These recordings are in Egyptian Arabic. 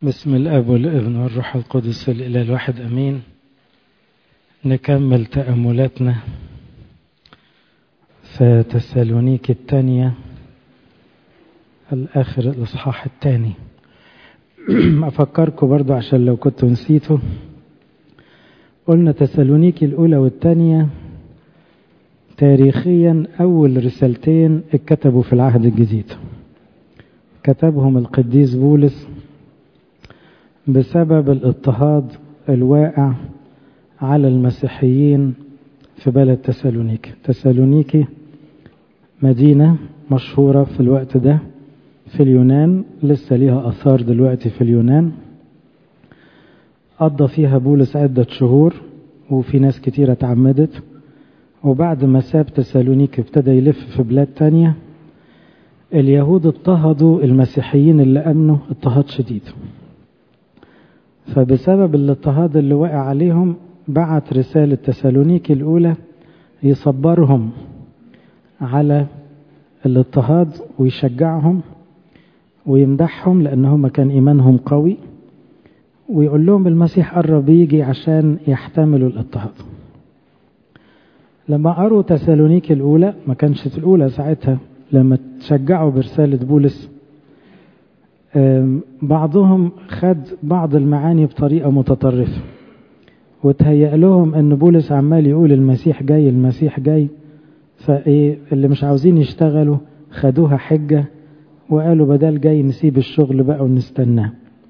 بسم الاب والابن والروح القدس الاله الواحد امين نكمل تاملاتنا في تسالونيك الثانيه الاخر الاصحاح الثاني افكركم برضو عشان لو كنتوا نسيتوا قلنا تسالونيك الاولى والثانيه تاريخيا اول رسالتين اتكتبوا في العهد الجديد كتبهم القديس بولس بسبب الاضطهاد الواقع على المسيحيين في بلد تسالونيكي تسالونيكي مدينة مشهورة في الوقت ده في اليونان لسه ليها أثار دلوقتي في اليونان قضى فيها بولس عدة شهور وفي ناس كتيرة اتعمدت وبعد ما ساب تسالونيكي ابتدى يلف في بلاد تانية اليهود اضطهدوا المسيحيين اللي أمنوا اضطهاد شديد فبسبب الاضطهاد اللي وقع عليهم بعت رسالة تسالونيكي الأولى يصبرهم على الاضطهاد ويشجعهم ويمدحهم لأن هم كان إيمانهم قوي ويقول لهم المسيح قرب يجي عشان يحتملوا الاضطهاد لما قروا تسالونيكي الأولى ما كانش الأولى ساعتها لما تشجعوا برسالة بولس بعضهم خد بعض المعاني بطريقة متطرفة وتهيأ لهم ان بولس عمال يقول المسيح جاي المسيح جاي فايه اللي مش عاوزين يشتغلوا خدوها حجة وقالوا بدل جاي نسيب الشغل بقى ونستناه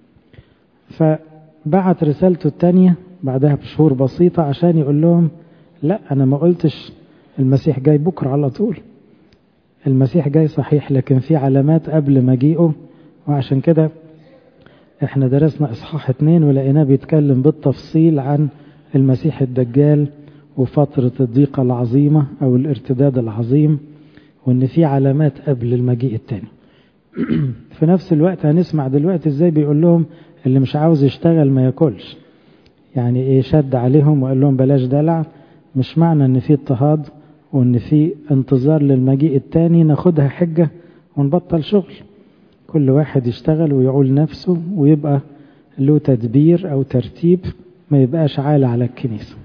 فبعت رسالته التانية بعدها بشهور بسيطة عشان يقول لهم لا انا ما قلتش المسيح جاي بكرة على طول المسيح جاي صحيح لكن في علامات قبل مجيئه وعشان كده احنا درسنا اصحاح اتنين ولقيناه بيتكلم بالتفصيل عن المسيح الدجال وفترة الضيقة العظيمة او الارتداد العظيم وان في علامات قبل المجيء التاني في نفس الوقت هنسمع دلوقتي ازاي بيقول لهم اللي مش عاوز يشتغل ما ياكلش يعني ايه شد عليهم وقال لهم بلاش دلع مش معنى ان في اضطهاد وان في انتظار للمجيء التاني ناخدها حجة ونبطل شغل كل واحد يشتغل ويعول نفسه ويبقى له تدبير أو ترتيب ما يبقاش عالة على الكنيسة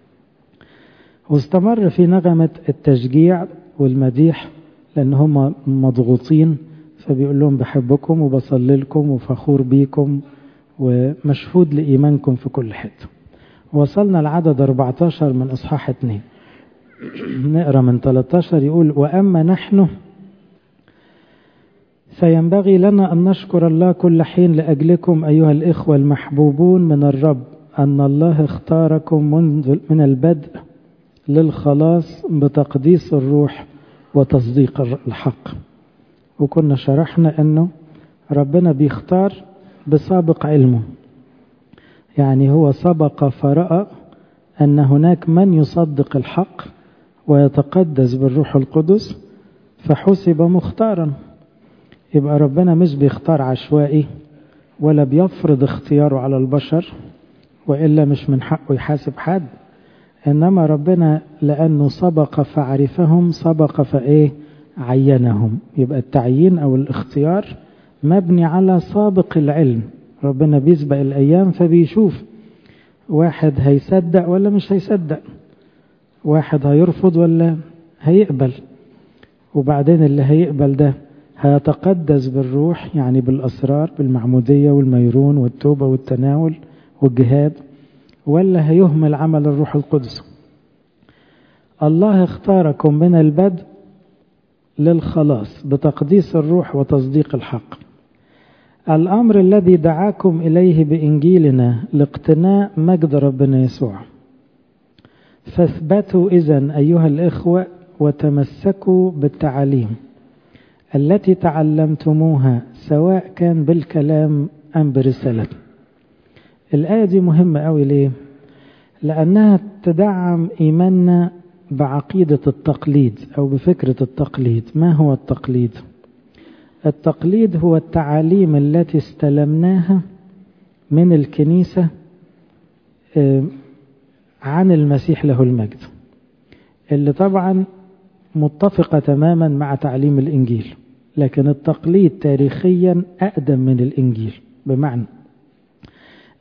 واستمر في نغمة التشجيع والمديح لأن هم مضغوطين فبيقول لهم بحبكم وبصلي لكم وفخور بيكم ومشهود لإيمانكم في كل حتة وصلنا العدد 14 من إصحاح 2 نقرأ من 13 يقول وأما نحن فينبغي لنا أن نشكر الله كل حين لأجلكم أيها الإخوة المحبوبون من الرب أن الله اختاركم منذ من البدء للخلاص بتقديس الروح وتصديق الحق وكنا شرحنا أنه ربنا بيختار بسابق علمه يعني هو سبق فرأى أن هناك من يصدق الحق ويتقدس بالروح القدس فحسب مختارا يبقى ربنا مش بيختار عشوائي ولا بيفرض اختياره على البشر وإلا مش من حقه يحاسب حد إنما ربنا لأنه سبق فعرفهم سبق فإيه عينهم يبقى التعيين أو الاختيار مبني على سابق العلم ربنا بيسبق الأيام فبيشوف واحد هيصدق ولا مش هيصدق واحد هيرفض ولا هيقبل وبعدين اللي هيقبل ده هيتقدس بالروح يعني بالأسرار بالمعمودية والميرون والتوبة والتناول والجهاد ولا هيهمل عمل الروح القدس الله اختاركم من البدء للخلاص بتقديس الروح وتصديق الحق الأمر الذي دعاكم إليه بإنجيلنا لاقتناء مجد ربنا يسوع فاثبتوا إذا أيها الإخوة وتمسكوا بالتعاليم التي تعلمتموها سواء كان بالكلام أم برسالة الآية دي مهمة أوي ليه لأنها تدعم إيماننا بعقيدة التقليد أو بفكرة التقليد ما هو التقليد التقليد هو التعاليم التي استلمناها من الكنيسة عن المسيح له المجد اللي طبعا متفقة تماما مع تعليم الإنجيل لكن التقليد تاريخيا أقدم من الإنجيل بمعنى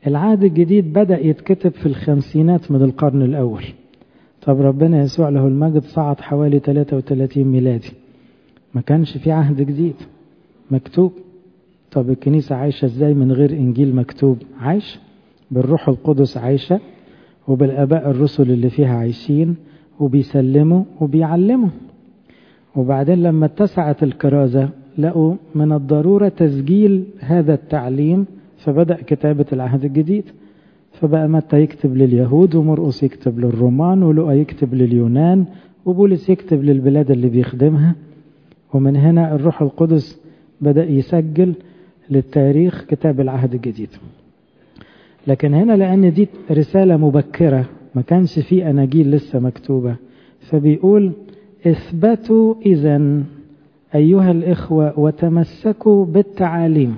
العهد الجديد بدأ يتكتب في الخمسينات من القرن الأول طب ربنا يسوع له المجد صعد حوالي 33 ميلادي ما كانش في عهد جديد مكتوب طب الكنيسة عايشة ازاي من غير إنجيل مكتوب عايشة بالروح القدس عايشة وبالآباء الرسل اللي فيها عايشين وبيسلموا وبيعلموا وبعدين لما اتسعت الكرازة لقوا من الضرورة تسجيل هذا التعليم فبدأ كتابة العهد الجديد فبقى متى يكتب لليهود ومرقس يكتب للرومان ولقى يكتب لليونان وبولس يكتب للبلاد اللي بيخدمها ومن هنا الروح القدس بدأ يسجل للتاريخ كتاب العهد الجديد لكن هنا لأن دي رسالة مبكرة ما كانش في أناجيل لسه مكتوبة فبيقول اثبتوا إذا أيها الإخوة وتمسكوا بالتعاليم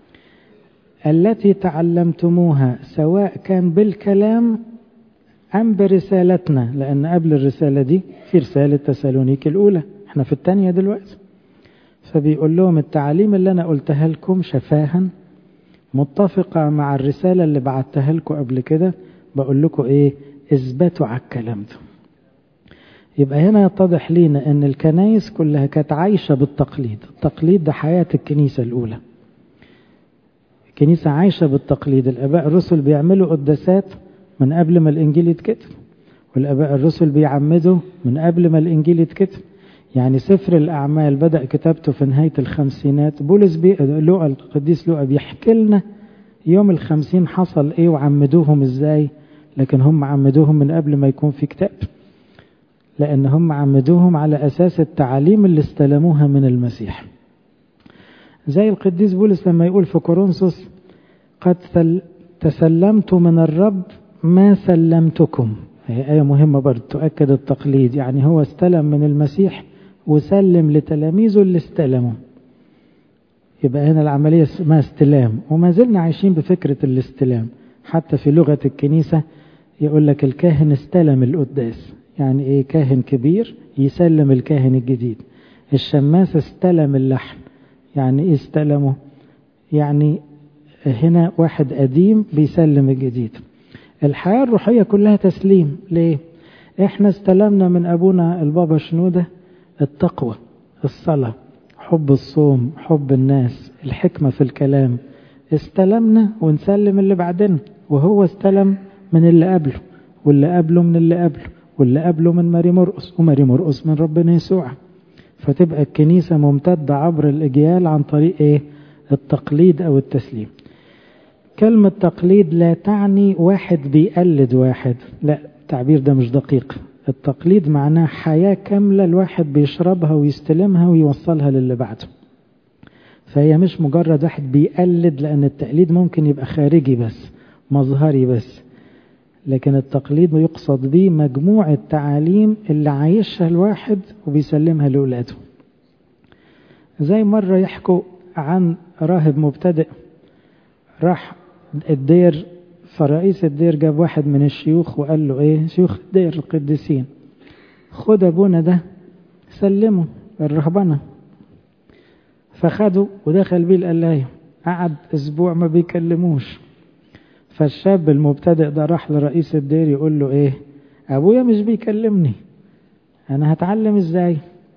التي تعلمتموها سواء كان بالكلام أم برسالتنا لأن قبل الرسالة دي في رسالة تسالونيك الأولى احنا في الثانية دلوقتي فبيقول لهم التعاليم اللي أنا قلتها لكم شفاها متفقة مع الرسالة اللي بعتها لكم قبل كده بقول لكم إيه اثبتوا على الكلام ده يبقى هنا يتضح لينا ان الكنايس كلها كانت عايشة بالتقليد التقليد ده حياة الكنيسة الأولى الكنيسة عايشة بالتقليد الآباء الرسل بيعملوا قداسات من قبل ما الإنجيل يتكتب والآباء الرسل بيعمدوا من قبل ما الإنجيل يتكتب يعني سفر الأعمال بدأ كتابته في نهاية الخمسينات بولس بي... لوقا القديس لوقا بيحكي لنا يوم الخمسين حصل إيه وعمدوهم إزاي لكن هم عمدوهم من قبل ما يكون في كتاب لأن هم عمدوهم على أساس التعاليم اللي استلموها من المسيح زي القديس بولس لما يقول في كورنثوس قد تسلمت من الرب ما سلمتكم هي آية مهمة برضه تؤكد التقليد يعني هو استلم من المسيح وسلم لتلاميذه اللي استلموا يبقى هنا العملية اسمها استلام وما زلنا عايشين بفكرة الاستلام حتى في لغة الكنيسة يقول لك الكاهن استلم القداس يعني ايه كاهن كبير يسلم الكاهن الجديد الشماس استلم اللحن يعني ايه استلمه يعني هنا واحد قديم بيسلم الجديد الحياة الروحية كلها تسليم ليه احنا استلمنا من ابونا البابا شنودة التقوى الصلاة حب الصوم حب الناس الحكمة في الكلام استلمنا ونسلم اللي بعدنا وهو استلم من اللي قبله واللي قبله من اللي قبله واللي قبله من ماري مرقس وماري مرقس من ربنا يسوع فتبقى الكنيسة ممتدة عبر الأجيال عن طريق إيه؟ التقليد أو التسليم كلمة تقليد لا تعني واحد بيقلد واحد لا التعبير ده مش دقيق التقليد معناه حياة كاملة الواحد بيشربها ويستلمها ويوصلها للي بعده فهي مش مجرد واحد بيقلد لأن التقليد ممكن يبقى خارجي بس مظهري بس لكن التقليد يقصد به مجموعة تعاليم اللي عايشها الواحد وبيسلمها لأولاده زي مرة يحكوا عن راهب مبتدئ راح الدير فرئيس الدير جاب واحد من الشيوخ وقال له ايه شيوخ الدير القديسين خد ابونا ده سلمه الرهبنة فخده ودخل بيه القلاية قعد اسبوع ما بيكلموش فالشاب المبتدئ ده راح لرئيس الدير يقول له ايه ابويا مش بيكلمني انا هتعلم ازاي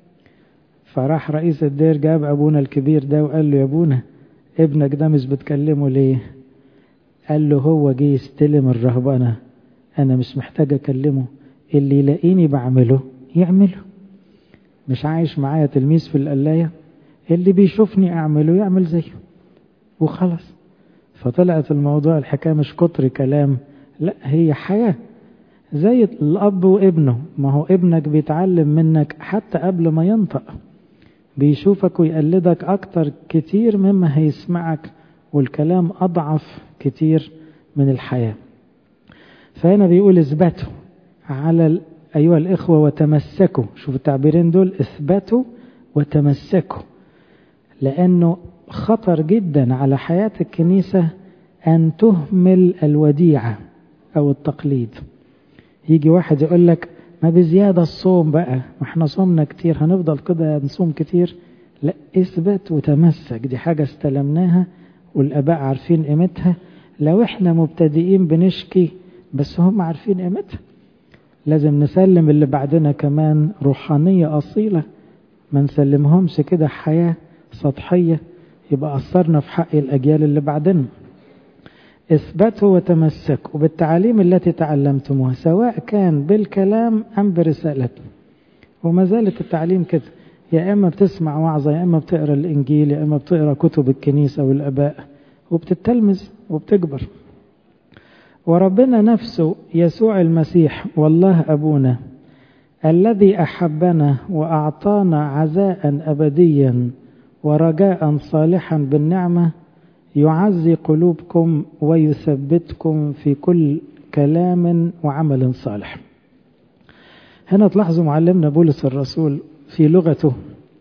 فراح رئيس الدير جاب ابونا الكبير ده وقال له يا ابونا ابنك ده مش بتكلمه ليه قال له هو جه يستلم الرهبنة انا مش محتاج اكلمه اللي يلاقيني بعمله يعمله مش عايش معايا تلميذ في القلاية اللي بيشوفني اعمله يعمل زيه وخلاص فطلعت الموضوع الحكاية مش كتر كلام لا هي حياة زي الأب وابنه ما هو ابنك بيتعلم منك حتى قبل ما ينطق بيشوفك ويقلدك أكتر كتير مما هيسمعك والكلام أضعف كتير من الحياة فهنا بيقول اثبتوا على أيها الإخوة وتمسكوا شوف التعبيرين دول اثبتوا وتمسكوا لأنه خطر جدا على حياة الكنيسة أن تهمل الوديعة أو التقليد يجي واحد يقول لك ما بزيادة الصوم بقى ما احنا صومنا كتير هنفضل كده نصوم كتير لا اثبت وتمسك دي حاجة استلمناها والآباء عارفين قيمتها لو احنا مبتدئين بنشكي بس هم عارفين قيمتها لازم نسلم اللي بعدنا كمان روحانية أصيلة ما نسلمهمش كده حياة سطحية يبقى أثرنا في حق الأجيال اللي بعدنا اثبتوا وتمسكوا بالتعاليم التي تعلمتموها سواء كان بالكلام أم برسالته وما زالت التعليم كده يا إما بتسمع وعظة يا إما بتقرأ الإنجيل يا إما بتقرأ كتب الكنيسة والآباء وبتتلمذ وبتكبر وربنا نفسه يسوع المسيح والله أبونا الذي أحبنا وأعطانا عزاء أبديا ورجاء صالحا بالنعمة يعزي قلوبكم ويثبتكم في كل كلام وعمل صالح هنا تلاحظوا معلمنا بولس الرسول في لغته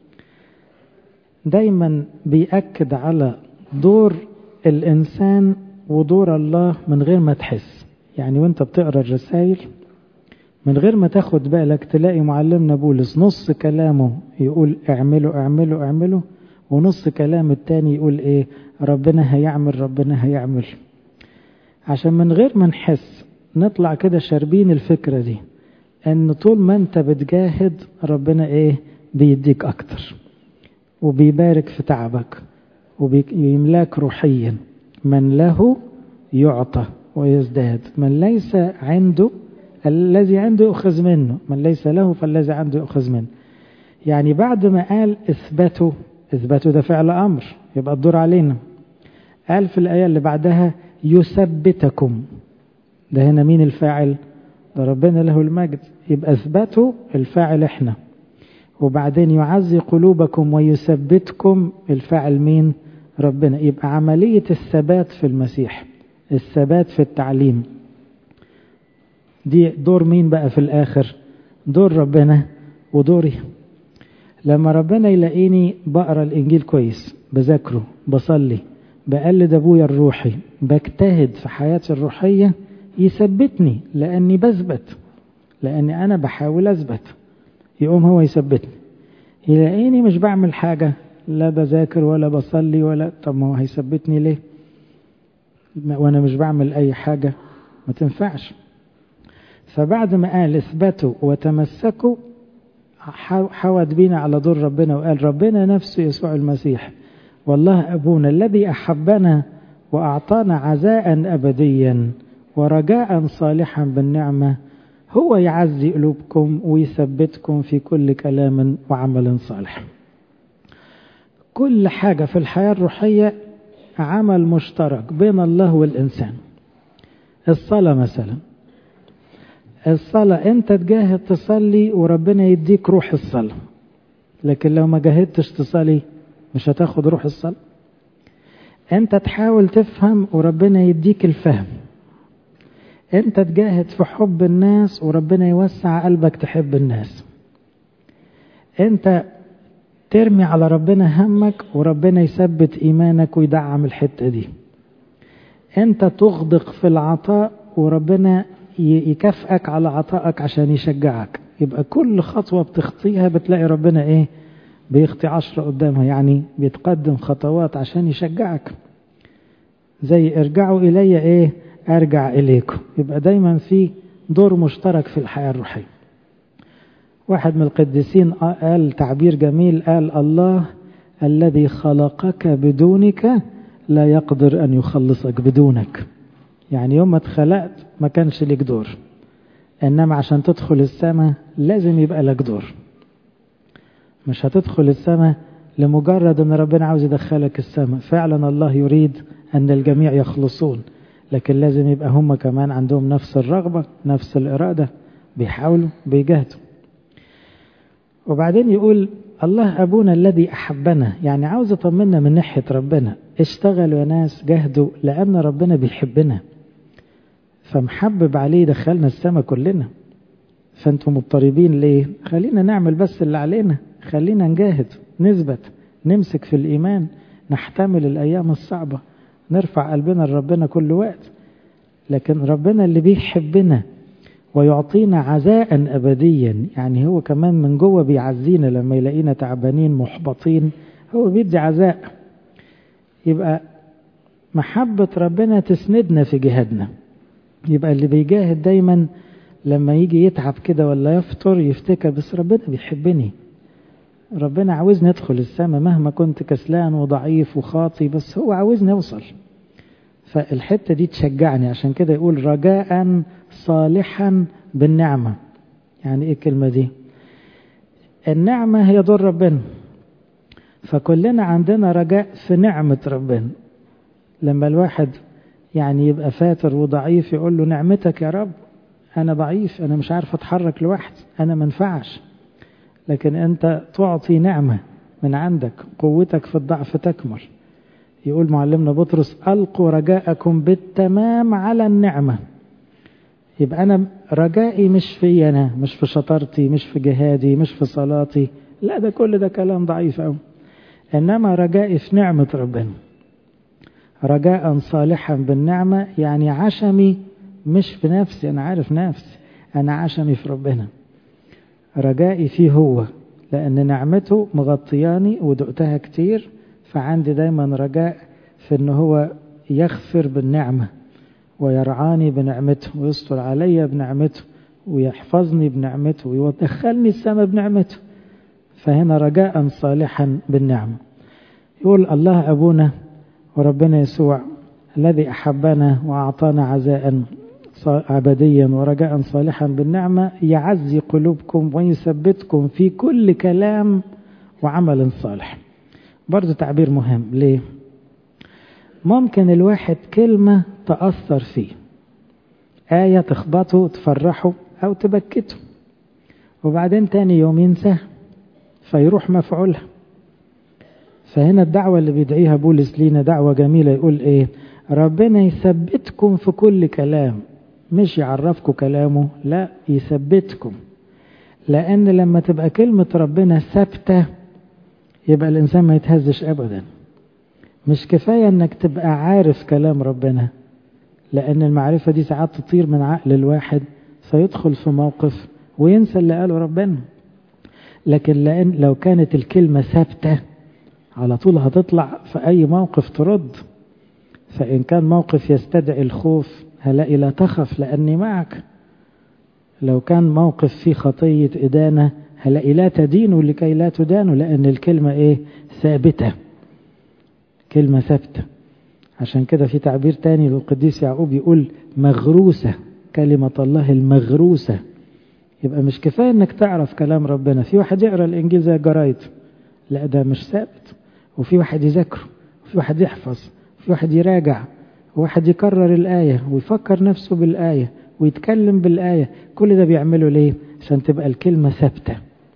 دايما بيأكد على دور الإنسان ودور الله من غير ما تحس يعني وانت بتقرا الرسائل من غير ما تاخد بالك تلاقي معلمنا بولس نص كلامه يقول اعملوا اعملوا اعملوا ونص كلام التاني يقول ايه ربنا هيعمل ربنا هيعمل عشان من غير ما نحس نطلع كده شاربين الفكرة دي ان طول ما انت بتجاهد ربنا ايه بيديك اكتر وبيبارك في تعبك وبيملاك روحيا من له يعطى ويزداد من ليس عنده الذي عنده يؤخذ منه من ليس له فالذي عنده يؤخذ منه يعني بعد ما قال اثبتوا اثبتوا ده فعل امر يبقى الدور علينا قال في الايه اللي بعدها يثبتكم ده هنا مين الفاعل ده ربنا له المجد يبقى اثبتوا الفاعل احنا وبعدين يعزي قلوبكم ويثبتكم الفاعل مين ربنا يبقى عملية الثبات في المسيح الثبات في التعليم دي دور مين بقى في الآخر دور ربنا ودوري لما ربنا يلاقيني بقرا الإنجيل كويس بذاكره بصلي بقلد أبويا الروحي بجتهد في حياتي الروحية يثبتني لأني بثبت لأني أنا بحاول أثبت يقوم هو يثبتني يلاقيني مش بعمل حاجة لا بذاكر ولا بصلي ولا طب ما هو هيثبتني ليه وانا مش بعمل اي حاجة ما تنفعش فبعد ما قال اثبتوا وتمسكوا حود بينا على دور ربنا وقال ربنا نفسه يسوع المسيح والله أبونا الذي أحبنا وأعطانا عزاء أبديا ورجاء صالحا بالنعمة هو يعزي قلوبكم ويثبتكم في كل كلام وعمل صالح كل حاجة في الحياة الروحية عمل مشترك بين الله والإنسان الصلاة مثلا الصلاة أنت تجاهد تصلي وربنا يديك روح الصلاة لكن لو ما جاهدتش تصلي مش هتاخد روح الصلاة أنت تحاول تفهم وربنا يديك الفهم أنت تجاهد في حب الناس وربنا يوسع قلبك تحب الناس أنت ترمي على ربنا همك وربنا يثبت إيمانك ويدعم الحتة دي أنت تغدق في العطاء وربنا يكافئك على عطائك عشان يشجعك يبقى كل خطوة بتخطيها بتلاقي ربنا إيه بيخطي عشرة قدامها يعني بيتقدم خطوات عشان يشجعك زي ارجعوا إلي إيه أرجع إليكم يبقى دايما في دور مشترك في الحياة الروحية واحد من القديسين قال تعبير جميل قال الله الذي خلقك بدونك لا يقدر أن يخلصك بدونك يعني يوم ما اتخلقت ما كانش لك دور إنما عشان تدخل السماء لازم يبقى لك دور مش هتدخل السماء لمجرد أن ربنا عاوز يدخلك السماء فعلا الله يريد أن الجميع يخلصون لكن لازم يبقى هم كمان عندهم نفس الرغبة نفس الإرادة بيحاولوا بيجاهدوا وبعدين يقول الله أبونا الذي أحبنا يعني عاوز يطمنا من ناحية ربنا اشتغلوا يا ناس جاهدوا لأن ربنا بيحبنا فمحبب عليه دخلنا السماء كلنا فانتم مضطربين ليه خلينا نعمل بس اللي علينا خلينا نجاهد نثبت نمسك في الإيمان نحتمل الأيام الصعبة نرفع قلبنا لربنا كل وقت لكن ربنا اللي بيحبنا ويعطينا عزاء أبديا يعني هو كمان من جوه بيعزينا لما يلاقينا تعبانين محبطين هو بيدي عزاء يبقى محبة ربنا تسندنا في جهادنا يبقى اللي بيجاهد دايما لما يجي يتعب كده ولا يفطر يفتكر بس ربنا بيحبني ربنا عاوزني ادخل السماء مهما كنت كسلان وضعيف وخاطي بس هو عاوزني اوصل فالحتة دي تشجعني عشان كده يقول رجاء صالحا بالنعمة يعني ايه الكلمة دي النعمة هي دور ربنا فكلنا عندنا رجاء في نعمة ربنا لما الواحد يعني يبقى فاتر وضعيف يقول له نعمتك يا رب أنا ضعيف أنا مش عارف أتحرك لوحدي أنا منفعش لكن أنت تعطي نعمة من عندك قوتك في الضعف تكمل يقول معلمنا بطرس ألقوا رجاءكم بالتمام على النعمة يبقى أنا رجائي مش في أنا مش في شطارتي مش في جهادي مش في صلاتي لا ده كل ده كلام ضعيف أوي إنما رجائي في نعمة ربنا رجاء صالحا بالنعمة يعني عشمي مش في نفسي أنا عارف نفسي أنا عشمي في ربنا رجائي فيه هو لأن نعمته مغطياني ودقتها كتير فعندي دايما رجاء في أنه هو يغفر بالنعمة ويرعاني بنعمته ويستر علي بنعمته ويحفظني بنعمته ويدخلني السماء بنعمته فهنا رجاء صالحا بالنعمة يقول الله أبونا وربنا يسوع الذي أحبنا وأعطانا عزاء عبديا ورجاء صالحا بالنعمة يعزي قلوبكم ويثبتكم في كل كلام وعمل صالح برضو تعبير مهم ليه ممكن الواحد كلمة تأثر فيه آية تخبطه تفرحه أو تبكته وبعدين تاني يوم ينساه فيروح مفعولها فهنا الدعوة اللي بيدعيها بولس لينا دعوة جميلة يقول ايه ربنا يثبتكم في كل كلام مش يعرفكم كلامه لا يثبتكم لأن لما تبقى كلمة ربنا ثابتة يبقى الإنسان ما يتهزش أبدا مش كفاية أنك تبقى عارف كلام ربنا لأن المعرفة دي ساعات تطير من عقل الواحد فيدخل في موقف وينسى اللي قاله ربنا لكن لأن لو كانت الكلمة ثابتة على طول هتطلع في أي موقف ترد فإن كان موقف يستدعي الخوف هلاقي لا تخف لأني معك لو كان موقف فيه خطية إدانة هلاقي لا تدينوا لكي لا تدانوا لأن الكلمة إيه ثابتة كلمة ثابتة عشان كده في تعبير تاني للقديس يعقوب يقول مغروسة كلمة الله المغروسة يبقى مش كفاية انك تعرف كلام ربنا في واحد يقرأ الانجيل زي الجرايد لا ده مش ثابت وفي واحد يذاكره وفي واحد يحفظ وفي واحد يراجع وواحد يكرر الآية ويفكر نفسه بالآية ويتكلم بالآية كل ده بيعمله ليه عشان تبقى الكلمة ثابتة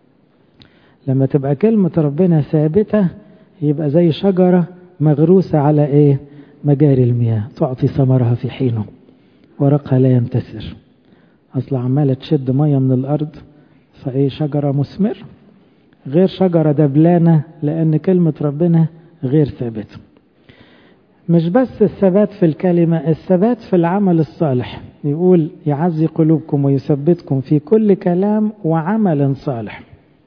لما تبقى كلمة ربنا ثابتة يبقى زي شجرة مغروسة على ايه مجاري المياه تعطي ثمرها في حينه ورقها لا ينتثر اصل عمالة تشد مية من الارض فايه شجرة مثمر غير شجرة دبلانة لان كلمة ربنا غير ثابتة مش بس الثبات في الكلمة الثبات في العمل الصالح يقول يعزي قلوبكم ويثبتكم في كل كلام وعمل صالح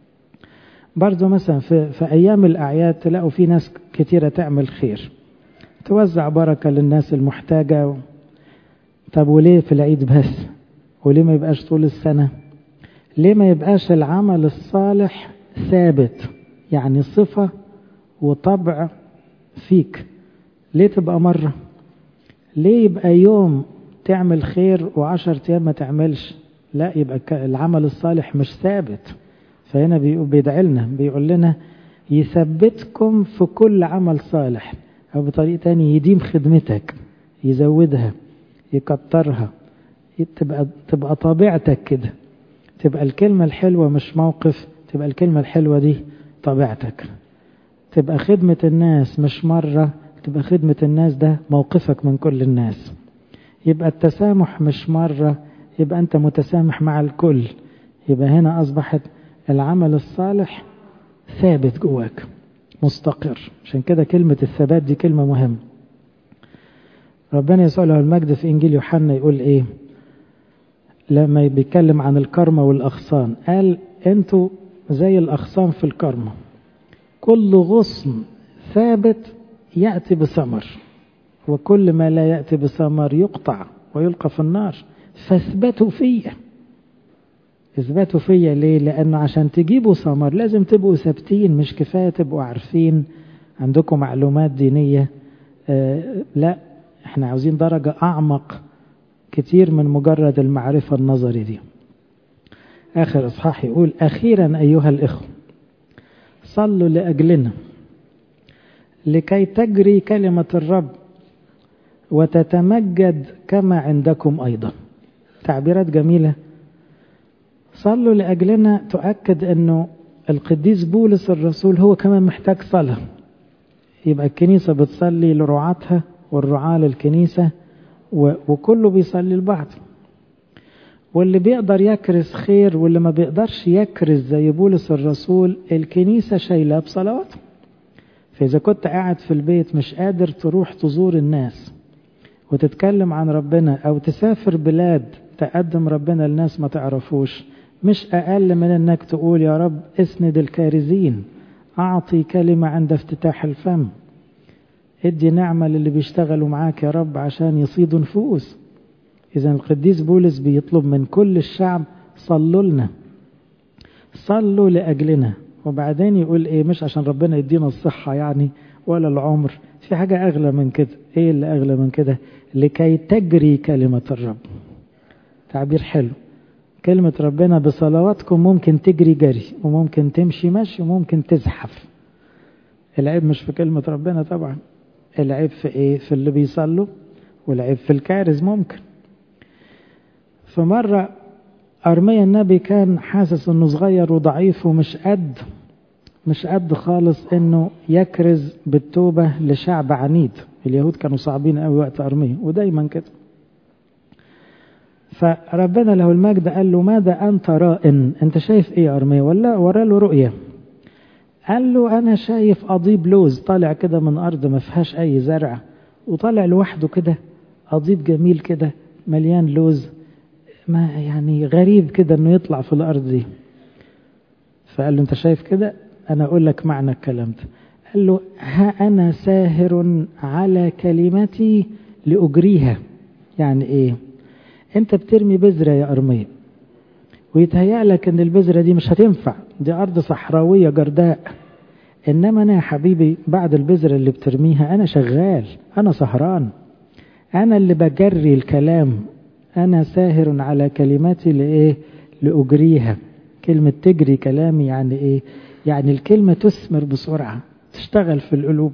برضو مثلا في, في أيام الأعياد تلاقوا في ناس كتيرة تعمل خير توزع بركة للناس المحتاجة طب وليه في العيد بس وليه ما يبقاش طول السنة ليه ما يبقاش العمل الصالح ثابت يعني صفة وطبع فيك ليه تبقى مرة ليه يبقى يوم تعمل خير وعشر أيام ما تعملش لا يبقى العمل الصالح مش ثابت فهنا بيدعي لنا بيقول لنا يثبتكم في كل عمل صالح أو بطريقة تانية يديم خدمتك يزودها يكترها تبقى, تبقى طبيعتك كده تبقى الكلمة الحلوة مش موقف تبقى الكلمة الحلوة دي طبيعتك تبقى خدمة الناس مش مرة تبقى خدمة الناس ده موقفك من كل الناس يبقى التسامح مش مرة يبقى أنت متسامح مع الكل يبقى هنا أصبحت العمل الصالح ثابت جواك مستقر عشان كده كلمة الثبات دي كلمة مهمة ربنا يسوع له المجد في إنجيل يوحنا يقول إيه لما بيتكلم عن الكرمة والأغصان قال أنتوا زي الأغصان في الكرمة كل غصن ثابت يأتي بثمر وكل ما لا يأتي بثمر يقطع ويلقى في النار فاثبتوا فيا اثبتوا فيا ليه لأنه عشان تجيبوا ثمر لازم تبقوا ثابتين مش كفاية تبقوا عارفين عندكم معلومات دينية آه لا احنا عاوزين درجة أعمق كتير من مجرد المعرفة النظري دي آخر إصحاح يقول أخيرا أيها الإخوة صلوا لأجلنا لكي تجري كلمة الرب وتتمجد كما عندكم أيضا تعبيرات جميلة صلوا لأجلنا تؤكد أنه القديس بولس الرسول هو كمان محتاج صلاة يبقى الكنيسة بتصلي لرعاتها والرعاة للكنيسة وكله بيصلي لبعض واللي بيقدر يكرس خير واللي ما بيقدرش يكرس زي بولس الرسول الكنيسة شايلاه بصلوات فإذا كنت قاعد في البيت مش قادر تروح تزور الناس وتتكلم عن ربنا أو تسافر بلاد تقدم ربنا لناس ما تعرفوش مش أقل من أنك تقول يا رب اسند الكارزين أعطي كلمة عند افتتاح الفم ادي نعمة للي بيشتغلوا معاك يا رب عشان يصيدوا نفوس إذا القديس بولس بيطلب من كل الشعب صلوا لنا صلوا لأجلنا وبعدين يقول إيه مش عشان ربنا يدينا الصحة يعني ولا العمر في حاجة أغلى من كده إيه اللي أغلى من كده لكي تجري كلمة الرب تعبير حلو كلمة ربنا بصلواتكم ممكن تجري جري وممكن تمشي مشي وممكن تزحف العيب مش في كلمة ربنا طبعا العيب في ايه في اللي بيصلوا والعيب في الكارز ممكن في مرة أرميا النبي كان حاسس انه صغير وضعيف ومش قد مش قد خالص انه يكرز بالتوبة لشعب عنيد اليهود كانوا صعبين قوي وقت أرميا ودايما كده فربنا له المجد قال له ماذا أنت رائن أنت شايف إيه يا أرميا ولا ورا له رؤية قال له أنا شايف قضيب لوز طالع كده من أرض ما فيهاش أي زرع وطالع لوحده كده قضيب جميل كده مليان لوز ما يعني غريب كده انه يطلع في الارض دي فقال له انت شايف كده انا اقول لك معنى الكلام ده قال له ها انا ساهر على كلمتي لاجريها يعني ايه انت بترمي بذره يا ارميه ويتهيأ لك ان البذره دي مش هتنفع دي ارض صحراويه جرداء انما انا يا حبيبي بعد البذره اللي بترميها انا شغال انا سهران انا اللي بجري الكلام أنا ساهر على كلماتي لإيه لأجريها كلمة تجري كلامي يعني إيه يعني الكلمة تثمر بسرعة تشتغل في القلوب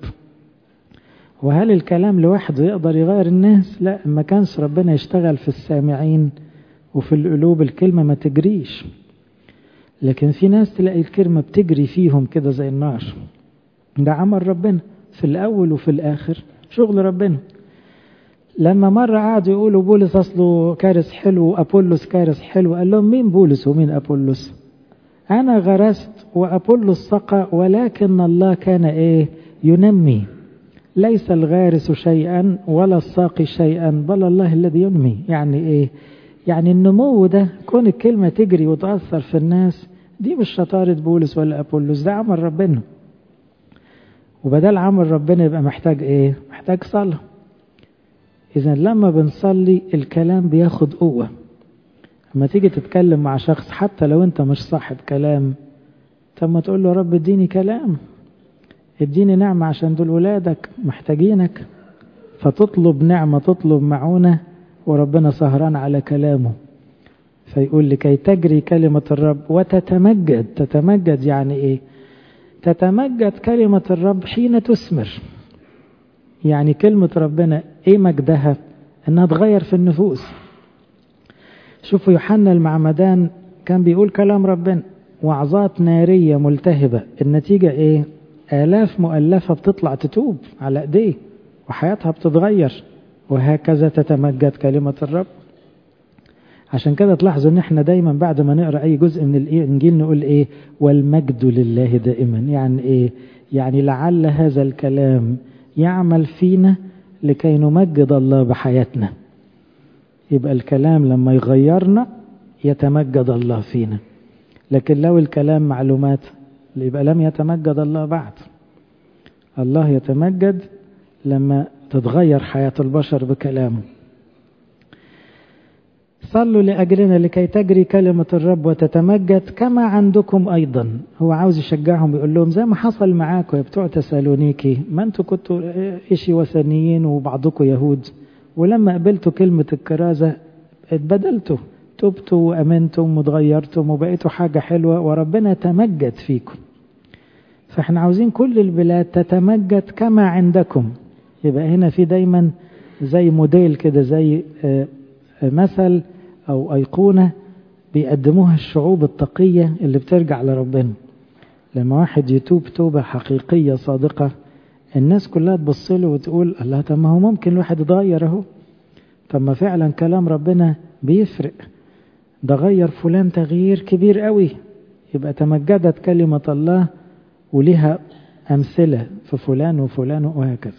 وهل الكلام لوحده يقدر يغير الناس لا ما كانش ربنا يشتغل في السامعين وفي القلوب الكلمة ما تجريش لكن في ناس تلاقي الكلمة بتجري فيهم كده زي النار ده عمل ربنا في الأول وفي الآخر شغل ربنا لما مرة قعدوا يقولوا بولس أصله كارث حلو وأبولس كارث حلو قال لهم مين بولس ومين أبولس أنا غرست وأبولس سقى ولكن الله كان إيه ينمي ليس الغارس شيئا ولا الساقي شيئا بل الله الذي ينمي يعني إيه يعني النمو ده كون الكلمة تجري وتأثر في الناس دي مش شطارة بولس ولا أبولس ده عمل ربنا وبدل عمل ربنا يبقى محتاج إيه محتاج صلاة إذا لما بنصلي الكلام بياخد قوة لما تيجي تتكلم مع شخص حتى لو أنت مش صاحب كلام طب ما تقول له يا رب اديني كلام اديني نعمة عشان دول ولادك محتاجينك فتطلب نعمة تطلب معونة وربنا سهران على كلامه فيقول لكي تجري كلمة الرب وتتمجد تتمجد يعني ايه تتمجد كلمة الرب حين تثمر يعني كلمة ربنا ايه مجدها انها تغير في النفوس شوفوا يوحنا المعمدان كان بيقول كلام ربنا وعظات نارية ملتهبة النتيجة ايه آلاف مؤلفة بتطلع تتوب على ايديه وحياتها بتتغير وهكذا تتمجد كلمة الرب عشان كده تلاحظوا ان احنا دايما بعد ما نقرا اي جزء من الانجيل نقول ايه والمجد لله دائما يعني ايه يعني لعل هذا الكلام يعمل فينا لكي نمجد الله بحياتنا يبقى الكلام لما يغيرنا يتمجد الله فينا لكن لو الكلام معلومات يبقى لم يتمجد الله بعد الله يتمجد لما تتغير حياة البشر بكلامه صلوا لأجلنا لكي تجري كلمة الرب وتتمجد كما عندكم أيضا هو عاوز يشجعهم يقول لهم زي ما حصل معاكم يا بتوع تسالونيكي ما انتوا كنتوا إشي وثنيين وبعضكم يهود ولما قبلتوا كلمة الكرازة اتبدلتوا تبتوا وأمنتم وتغيرتم وبقيتوا حاجة حلوة وربنا تمجد فيكم فاحنا عاوزين كل البلاد تتمجد كما عندكم يبقى هنا في دايما زي موديل كده زي مثل أو أيقونة بيقدموها الشعوب التقية اللي بترجع لربنا لما واحد يتوب توبة حقيقية صادقة الناس كلها تبص له وتقول الله طب ما هو ممكن الواحد يتغير اهو طب ما فعلا كلام ربنا بيفرق ده غير فلان تغيير كبير قوي يبقى تمجدت كلمة الله ولها أمثلة في فلان وفلان وهكذا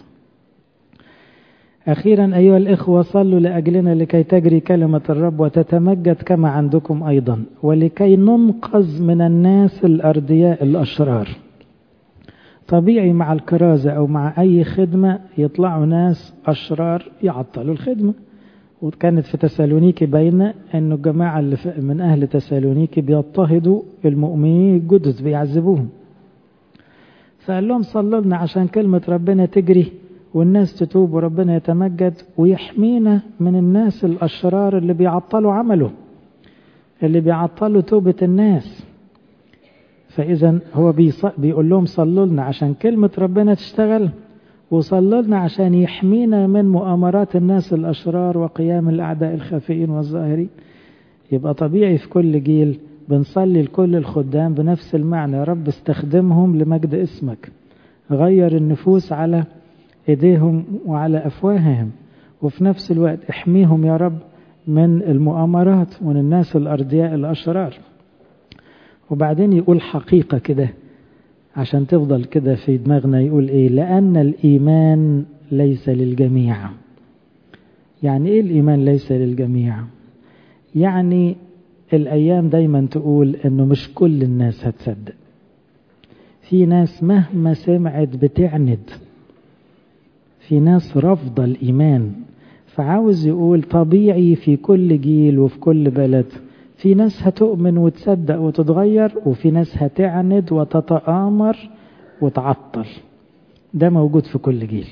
أخيرا أيها الإخوة صلوا لأجلنا لكي تجري كلمة الرب وتتمجد كما عندكم أيضا ولكي ننقذ من الناس الأردياء الأشرار طبيعي مع الكرازة أو مع أي خدمة يطلعوا ناس أشرار يعطلوا الخدمة وكانت في تسالونيكي بين أن الجماعة اللي من أهل تسالونيكي بيضطهدوا المؤمنين الجدد بيعذبوهم فقال لهم صلوا لنا عشان كلمة ربنا تجري والناس تتوب وربنا يتمجد ويحمينا من الناس الأشرار اللي بيعطلوا عمله اللي بيعطلوا توبة الناس فإذا هو بيقول لهم صلوا لنا عشان كلمة ربنا تشتغل وصلوا لنا عشان يحمينا من مؤامرات الناس الأشرار وقيام الأعداء الخفيين والظاهرين يبقى طبيعي في كل جيل بنصلي لكل الخدام بنفس المعنى يا رب استخدمهم لمجد اسمك غير النفوس على ايديهم وعلى افواههم وفي نفس الوقت احميهم يا رب من المؤامرات ومن الناس الأردياء الأشرار وبعدين يقول حقيقة كده عشان تفضل كده في دماغنا يقول ايه لأن الإيمان ليس للجميع يعني ايه الإيمان ليس للجميع يعني الأيام دايما تقول انه مش كل الناس هتصدق في ناس مهما سمعت بتعند في ناس رافضة الإيمان فعاوز يقول طبيعي في كل جيل وفي كل بلد في ناس هتؤمن وتصدق وتتغير وفي ناس هتعند وتتآمر وتعطل ده موجود في كل جيل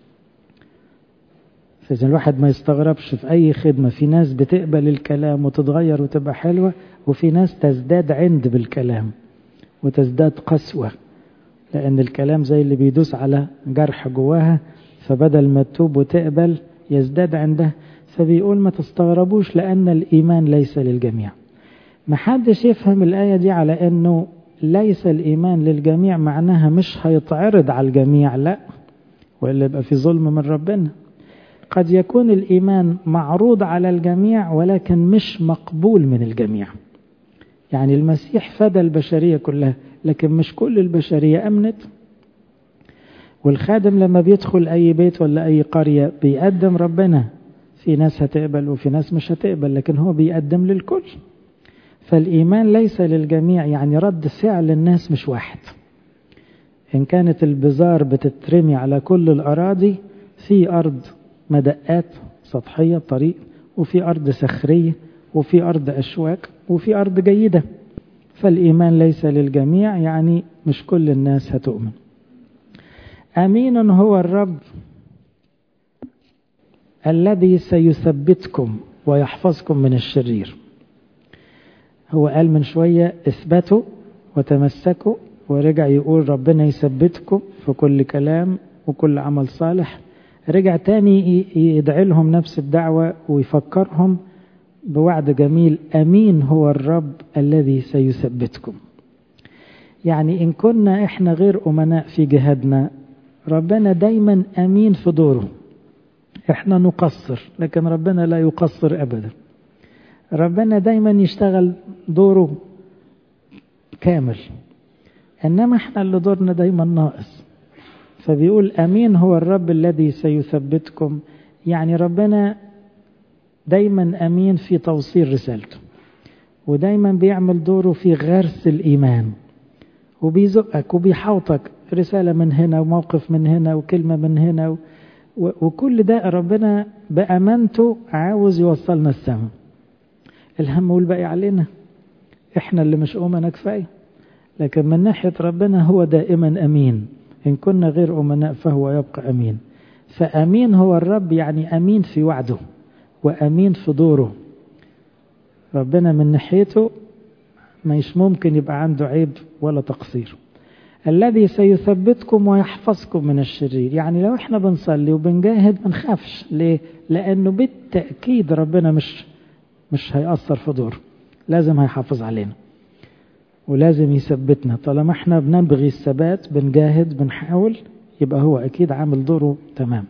فإذا الواحد ما يستغربش في أي خدمة في ناس بتقبل الكلام وتتغير وتبقى حلوة وفي ناس تزداد عند بالكلام وتزداد قسوة لأن الكلام زي اللي بيدوس على جرح جواها فبدل ما تتوب وتقبل يزداد عندها فبيقول ما تستغربوش لأن الإيمان ليس للجميع ما حدش يفهم الآية دي على أنه ليس الإيمان للجميع معناها مش هيتعرض على الجميع لا وإلا يبقى في ظلم من ربنا قد يكون الإيمان معروض على الجميع ولكن مش مقبول من الجميع يعني المسيح فدى البشرية كلها لكن مش كل البشرية أمنت والخادم لما بيدخل أي بيت ولا أي قرية بيقدم ربنا في ناس هتقبل وفي ناس مش هتقبل لكن هو بيقدم للكل فالإيمان ليس للجميع يعني رد فعل الناس مش واحد إن كانت البزار بتترمي على كل الأراضي في أرض مدقات سطحية طريق وفي أرض صخرية وفي أرض أشواك وفي أرض جيدة فالإيمان ليس للجميع يعني مش كل الناس هتؤمن أمين هو الرب الذي سيثبتكم ويحفظكم من الشرير هو قال من شوية اثبتوا وتمسكوا ورجع يقول ربنا يثبتكم في كل كلام وكل عمل صالح رجع تاني يدعي لهم نفس الدعوة ويفكرهم بوعد جميل أمين هو الرب الذي سيثبتكم يعني إن كنا إحنا غير أمناء في جهادنا ربنا دايما أمين في دوره إحنا نقصر لكن ربنا لا يقصر أبدا ربنا دايما يشتغل دوره كامل إنما إحنا اللي دورنا دايما ناقص فبيقول أمين هو الرب الذي سيثبتكم يعني ربنا دايما أمين في توصيل رسالته ودايما بيعمل دوره في غرس الإيمان وبيزقك وبيحوطك رسالة من هنا وموقف من هنا وكلمة من هنا وكل ده ربنا بأمانته عاوز يوصلنا السماء الهم والباقي علينا احنا اللي مش أمنا كفاية لكن من ناحية ربنا هو دائما أمين إن كنا غير أمناء فهو يبقى أمين فأمين هو الرب يعني أمين في وعده وأمين في دوره ربنا من ناحيته مش ممكن يبقى عنده عيب ولا تقصير الذي سيثبتكم ويحفظكم من الشرير يعني لو احنا بنصلي وبنجاهد ما نخافش ليه لانه بالتاكيد ربنا مش مش هيأثر في دور لازم هيحافظ علينا ولازم يثبتنا طالما احنا بنبغي الثبات بنجاهد بنحاول يبقى هو اكيد عامل دوره تمام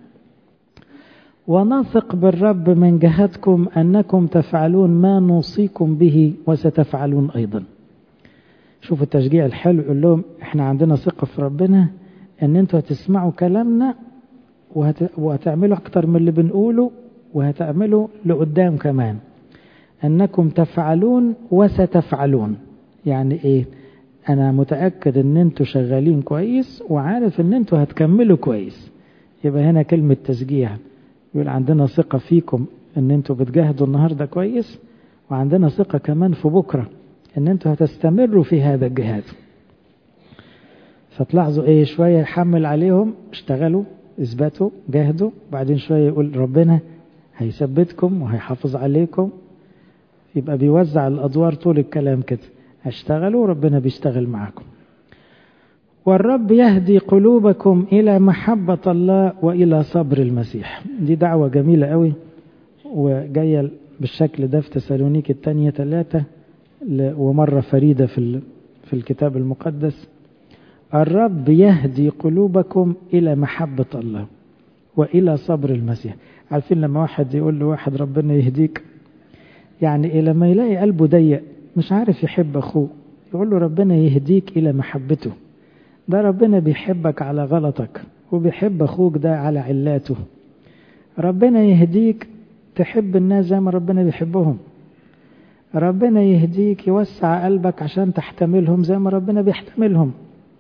ونثق بالرب من جهتكم انكم تفعلون ما نوصيكم به وستفعلون ايضا شوفوا التشجيع الحلو يقول لهم احنا عندنا ثقة في ربنا ان انتوا هتسمعوا كلامنا وهت... وهتعملوا اكتر من اللي بنقوله وهتعملوا لقدام كمان انكم تفعلون وستفعلون يعني ايه انا متأكد ان انتوا شغالين كويس وعارف ان انتوا هتكملوا كويس يبقى هنا كلمة تشجيع يقول عندنا ثقة فيكم ان انتوا بتجاهدوا النهاردة كويس وعندنا ثقة كمان في بكرة ان انتوا هتستمروا في هذا الجهاد فتلاحظوا ايه شوية يحمل عليهم اشتغلوا اثبتوا جاهدوا بعدين شوية يقول ربنا هيثبتكم وهيحافظ عليكم يبقى بيوزع الادوار طول الكلام كده اشتغلوا ربنا بيشتغل معاكم والرب يهدي قلوبكم الى محبة الله والى صبر المسيح دي دعوة جميلة قوي وجاية بالشكل ده في تسالونيك الثانية ثلاثة ومرة فريدة في في الكتاب المقدس الرب يهدي قلوبكم إلى محبة الله وإلى صبر المسيح عارفين لما واحد يقول لواحد ربنا يهديك يعني إيه لما يلاقي قلبه ضيق مش عارف يحب أخوه يقول له ربنا يهديك إلى محبته ده ربنا بيحبك على غلطك وبيحب أخوك ده على علاته ربنا يهديك تحب الناس زي ما ربنا بيحبهم ربنا يهديك يوسع قلبك عشان تحتملهم زي ما ربنا بيحتملهم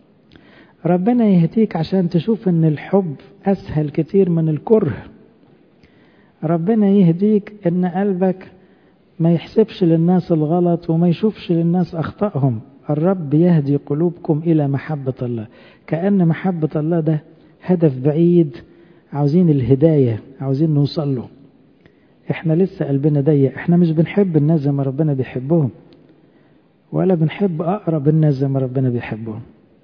ربنا يهديك عشان تشوف ان الحب اسهل كتير من الكره ربنا يهديك ان قلبك ما يحسبش للناس الغلط وما يشوفش للناس اخطائهم الرب يهدي قلوبكم الى محبة الله كأن محبة الله ده هدف بعيد عاوزين الهداية عاوزين نوصل له احنا لسه قلبنا ضيق احنا مش بنحب الناس زي ما ربنا بيحبهم ولا بنحب اقرب الناس زي ما ربنا بيحبهم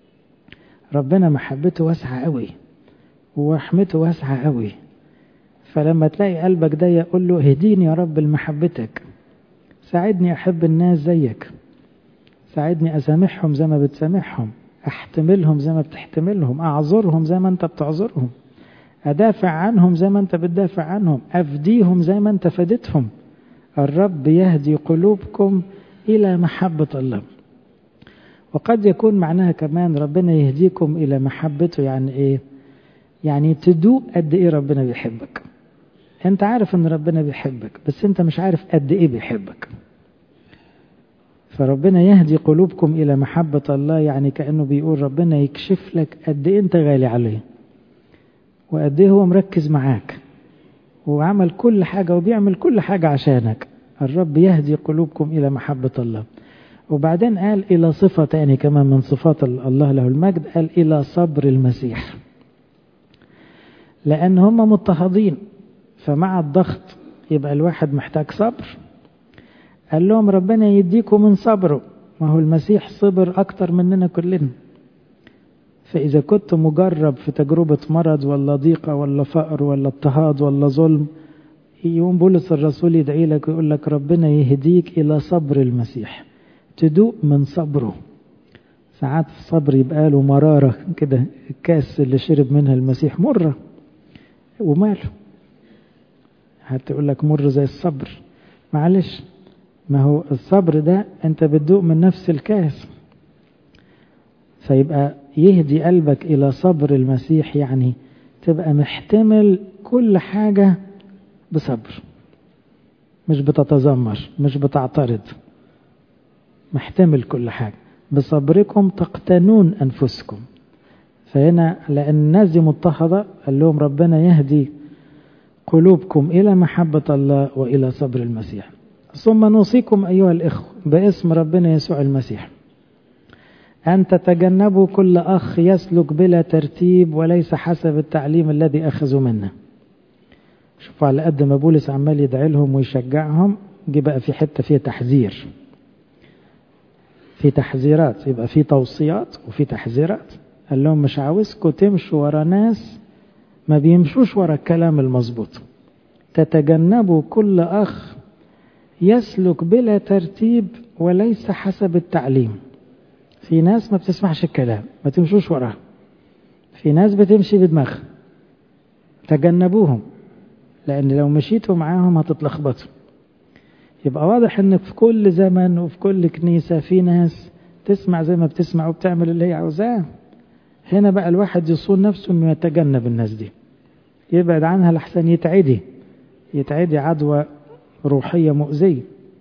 ربنا محبته واسعة قوي ورحمته واسعة قوي فلما تلاقي قلبك ضيق قول له اهديني يا رب لمحبتك ساعدني احب الناس زيك ساعدني اسامحهم زي ما بتسامحهم احتملهم زي ما بتحتملهم اعذرهم زي ما انت بتعذرهم أدافع عنهم زي ما أنت بتدافع عنهم أفديهم زي ما أنت فديتهم الرب يهدي قلوبكم إلى محبة الله وقد يكون معناها كمان ربنا يهديكم إلى محبته يعني إيه يعني تدوق قد إيه ربنا بيحبك أنت عارف أن ربنا بيحبك بس أنت مش عارف قد إيه بيحبك فربنا يهدي قلوبكم إلى محبة الله يعني كأنه بيقول ربنا يكشف لك قد إيه أنت غالي عليه وقد ايه هو مركز معاك وعمل كل حاجة وبيعمل كل حاجة عشانك الرب يهدي قلوبكم إلى محبة الله وبعدين قال إلى صفة تاني كمان من صفات الله له المجد قال إلى صبر المسيح لأن هم مضطهدين فمع الضغط يبقى الواحد محتاج صبر قال لهم ربنا يديكم من صبره ما هو المسيح صبر أكتر مننا كلنا فإذا كنت مجرب في تجربة مرض ولا ضيقة ولا فقر ولا اضطهاد ولا ظلم يوم بولس الرسول يدعي لك ويقول لك ربنا يهديك إلى صبر المسيح تدوق من صبره ساعات الصبر يبقى له مرارة كده الكاس اللي شرب منها المسيح مرة وماله حتى يقول لك مر زي الصبر معلش ما هو الصبر ده انت بتدوق من نفس الكاس فيبقى يهدي قلبك إلى صبر المسيح يعني تبقى محتمل كل حاجة بصبر مش بتتذمر مش بتعترض محتمل كل حاجة بصبركم تقتنون أنفسكم فهنا لأن الناس دي مضطهدة قال لهم ربنا يهدي قلوبكم إلى محبة الله وإلى صبر المسيح ثم نوصيكم أيها الإخوة باسم ربنا يسوع المسيح أن تتجنبوا كل أخ يسلك بلا ترتيب وليس حسب التعليم الذي أخذوا منه شوفوا على قد ما بولس عمال يدعي لهم ويشجعهم جه بقى في حتة فيها تحذير في تحذيرات يبقى في توصيات وفي تحذيرات قال لهم مش عاوزكم تمشوا ورا ناس ما بيمشوش ورا الكلام المظبوط تتجنبوا كل أخ يسلك بلا ترتيب وليس حسب التعليم في ناس ما بتسمعش الكلام ما تمشوش وراها في ناس بتمشي بدماغها تجنبوهم لأن لو مشيتوا معاهم هتتلخبطوا يبقى واضح ان في كل زمن وفي كل كنيسة في ناس تسمع زي ما بتسمع وبتعمل اللي هي عاوزاه هنا بقى الواحد يصون نفسه انه يتجنب الناس دي يبعد عنها لحسن يتعدي يتعدي عدوى روحية مؤذية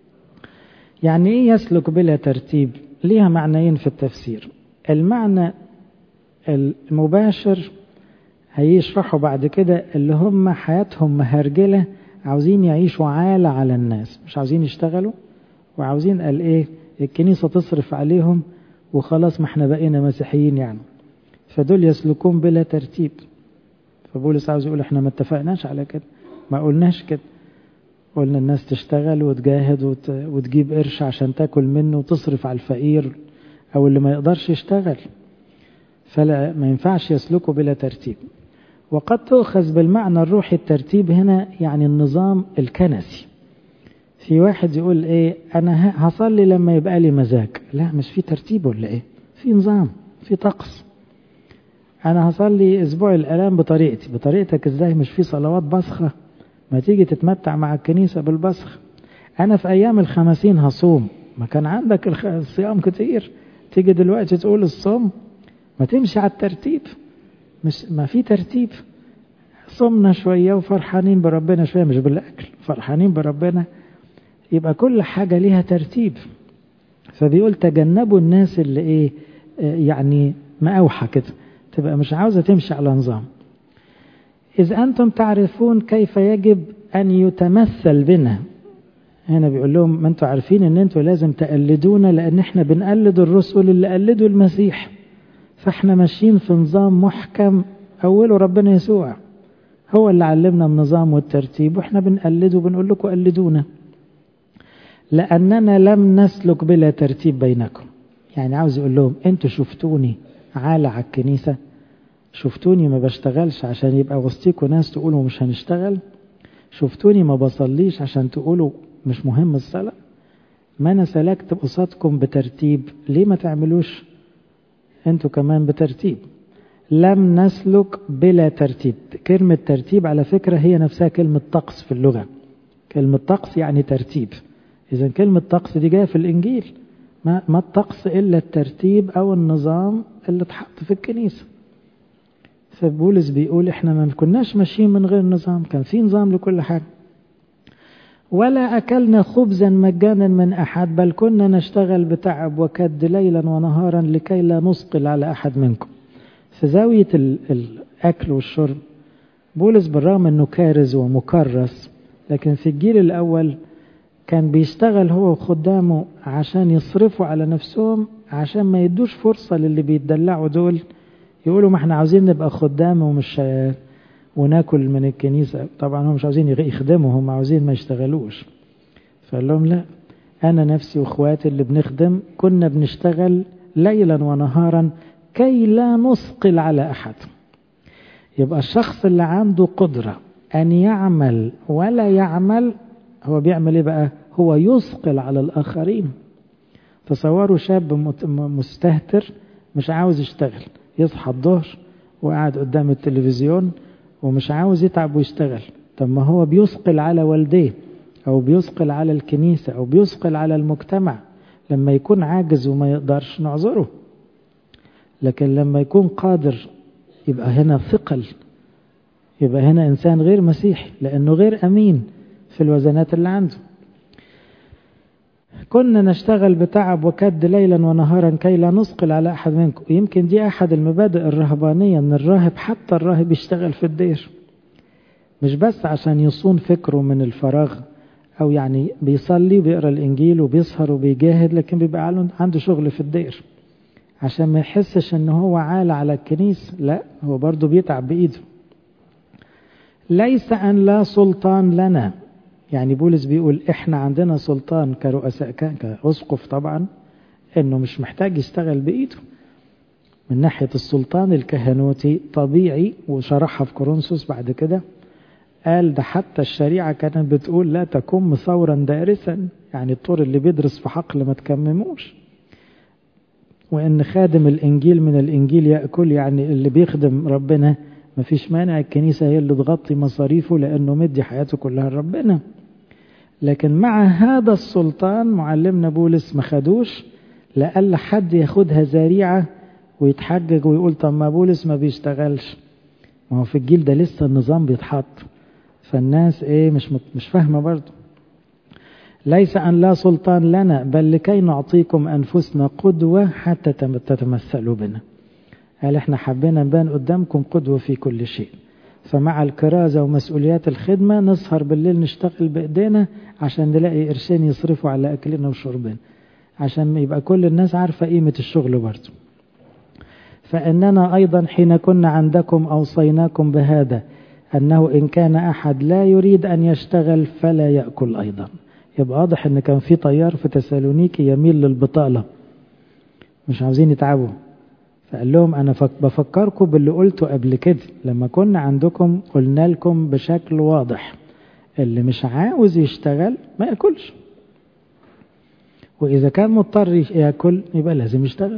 يعني ايه يسلك بلا ترتيب ليها معنيين في التفسير المعنى المباشر هيشرحوا بعد كده اللي هم حياتهم مهرجلة عاوزين يعيشوا عالة على الناس مش عاوزين يشتغلوا وعاوزين قال ايه الكنيسة تصرف عليهم وخلاص ما احنا بقينا مسيحيين يعني فدول يسلكون بلا ترتيب فبولس عاوز يقول احنا ما اتفقناش على كده ما قلناش كده قلنا الناس تشتغل وتجاهد وت... وتجيب قرش عشان تاكل منه وتصرف على الفقير او اللي ما يقدرش يشتغل فلا ما ينفعش يسلكوا بلا ترتيب وقد تؤخذ بالمعنى الروحي الترتيب هنا يعني النظام الكنسي في واحد يقول ايه انا هصلي لما يبقى لي مزاج لا مش في ترتيب ولا ايه في نظام في طقس انا هصلي اسبوع الالام بطريقتي بطريقتك ازاي مش في صلوات بصخه ما تيجي تتمتع مع الكنيسه بالبصخ انا في ايام الخمسين هصوم ما كان عندك الصيام كتير تيجي دلوقتي تقول الصوم ما تمشي على الترتيب مش ما في ترتيب صمنا شويه وفرحانين بربنا شويه مش بالاكل فرحانين بربنا يبقى كل حاجه ليها ترتيب فبيقول تجنبوا الناس اللي ايه يعني مقاوحه كده تبقى مش عاوزه تمشي على نظام إذ أنتم تعرفون كيف يجب أن يتمثل بنا هنا بيقول لهم ما أنتم عارفين أن أنتم لازم تقلدونا لأن احنا بنقلد الرسل اللي قلدوا المسيح فاحنا ماشيين في نظام محكم أوله ربنا يسوع هو اللي علمنا النظام والترتيب واحنا بنقلده وبنقول لكم قلدونا لأننا لم نسلك بلا ترتيب بينكم يعني عاوز يقول لهم انتوا شفتوني عالة على الكنيسة شفتوني ما بشتغلش عشان يبقى وسطيكوا ناس تقولوا مش هنشتغل شفتوني ما بصليش عشان تقولوا مش مهم الصلاة ما أنا سلكت قصادكم بترتيب ليه ما تعملوش انتوا كمان بترتيب لم نسلك بلا ترتيب كلمة ترتيب على فكرة هي نفسها كلمة طقس في اللغة كلمة طقس يعني ترتيب إذا كلمة طقس دي جاية في الإنجيل ما, ما الطقس إلا الترتيب أو النظام اللي اتحط في الكنيسة فبولس بيقول احنا ما كناش ماشيين من غير نظام كان في نظام لكل حاجة ولا أكلنا خبزا مجانا من أحد بل كنا نشتغل بتعب وكد ليلا ونهارا لكي لا نثقل على أحد منكم في زاوية الأكل والشرب بولس بالرغم أنه كارز ومكرس لكن في الجيل الأول كان بيشتغل هو وخدامه عشان يصرفوا على نفسهم عشان ما يدوش فرصة للي بيتدلعوا دول يقولوا ما احنا عاوزين نبقى خدام ومش وناكل من الكنيسة طبعا هم مش عاوزين يخدموا هم عاوزين ما يشتغلوش فقال لهم لا أنا نفسي وإخواتي اللي بنخدم كنا بنشتغل ليلا ونهارا كي لا نثقل على أحد يبقى الشخص اللي عنده قدرة أن يعمل ولا يعمل هو بيعمل إيه بقى هو يثقل على الآخرين تصوروا شاب مستهتر مش عاوز يشتغل يصحى الظهر وقاعد قدام التلفزيون ومش عاوز يتعب ويشتغل طب ما هو بيثقل على والديه او بيثقل على الكنيسة او بيثقل على المجتمع لما يكون عاجز وما يقدرش نعذره لكن لما يكون قادر يبقى هنا ثقل يبقى هنا انسان غير مسيحي لانه غير امين في الوزنات اللي عنده كنا نشتغل بتعب وكد ليلا ونهارا كي لا نثقل على أحد منكم يمكن دي أحد المبادئ الرهبانية أن الراهب حتى الراهب يشتغل في الدير مش بس عشان يصون فكره من الفراغ أو يعني بيصلي وبيقرأ الإنجيل وبيسهر وبيجاهد لكن بيبقى عنده شغل في الدير عشان ما يحسش ان هو عال على الكنيس لا هو برضه بيتعب بإيده ليس أن لا سلطان لنا يعني بولس بيقول احنا عندنا سلطان كرؤساء كأسقف طبعا انه مش محتاج يشتغل بإيده من ناحية السلطان الكهنوتي طبيعي وشرحها في كورنثوس بعد كده قال ده حتى الشريعة كانت بتقول لا تكن ثورا دارسا يعني الطور اللي بيدرس في حقل ما تكمموش وإن خادم الإنجيل من الإنجيل يأكل يعني اللي بيخدم ربنا ما فيش مانع الكنيسة هي اللي تغطي مصاريفه لأنه مدي حياته كلها لربنا لكن مع هذا السلطان معلمنا بولس ما خدوش لألا حد ياخدها ذريعة ويتحجج ويقول طب ما بولس ما بيشتغلش ما هو في الجيل ده لسه النظام بيتحط فالناس ايه مش مش فاهمه برضه ليس ان لا سلطان لنا بل لكي نعطيكم انفسنا قدوه حتى تتمثلوا بنا قال احنا حبينا نبان قدامكم قدوه في كل شيء فمع الكرازه ومسؤوليات الخدمه نسهر بالليل نشتغل بايدينا عشان نلاقي قرشين يصرفوا على اكلنا وشربنا عشان يبقى كل الناس عارفه قيمه الشغل برضه فإننا أيضا حين كنا عندكم أوصيناكم بهذا أنه إن كان أحد لا يريد أن يشتغل فلا يأكل أيضا يبقى واضح أن كان في طيار في تسالونيكي يميل للبطالة مش عاوزين يتعبوا فقال لهم أنا بفكركم باللي قلته قبل كده لما كنا عندكم قلنا لكم بشكل واضح اللي مش عاوز يشتغل ما يأكلش وإذا كان مضطر يأكل يبقى لازم يشتغل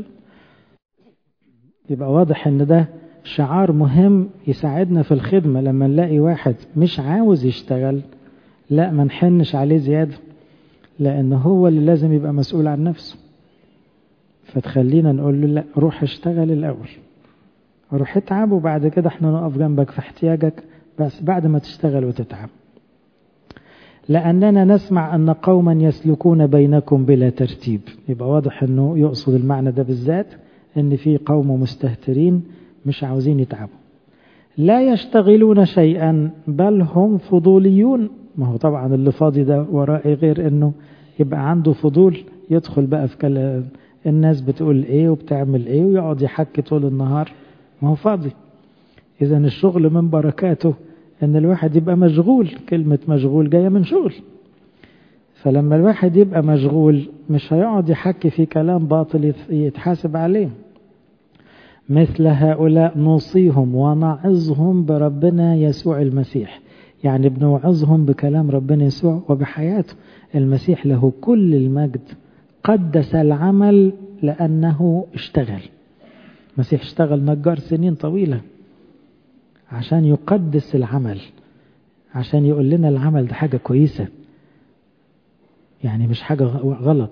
يبقى واضح ان ده شعار مهم يساعدنا في الخدمة لما نلاقي واحد مش عاوز يشتغل لا ما نحنش عليه زيادة لأن هو اللي لازم يبقى مسؤول عن نفسه فتخلينا نقول له لا روح اشتغل الأول روح اتعب وبعد كده احنا نقف جنبك في احتياجك بس بعد ما تشتغل وتتعب لأننا نسمع أن قوما يسلكون بينكم بلا ترتيب يبقى واضح أنه يقصد المعنى ده بالذات ان في قوم مستهترين مش عاوزين يتعبوا لا يشتغلون شيئا بل هم فضوليون ما هو طبعا اللي فاضي ده ورائي غير انه يبقى عنده فضول يدخل بقى في كلام الناس بتقول ايه وبتعمل ايه ويقعد يحكي طول النهار ما هو فاضي اذا الشغل من بركاته ان الواحد يبقى مشغول كلمة مشغول جاية من شغل فلما الواحد يبقى مشغول مش هيقعد يحكي في كلام باطل يتحاسب عليه مثل هؤلاء نوصيهم ونعظهم بربنا يسوع المسيح يعني بنوعظهم بكلام ربنا يسوع وبحياته المسيح له كل المجد قدس العمل لأنه اشتغل المسيح اشتغل نجار سنين طويلة عشان يقدس العمل عشان يقول لنا العمل ده حاجة كويسة يعني مش حاجة غلط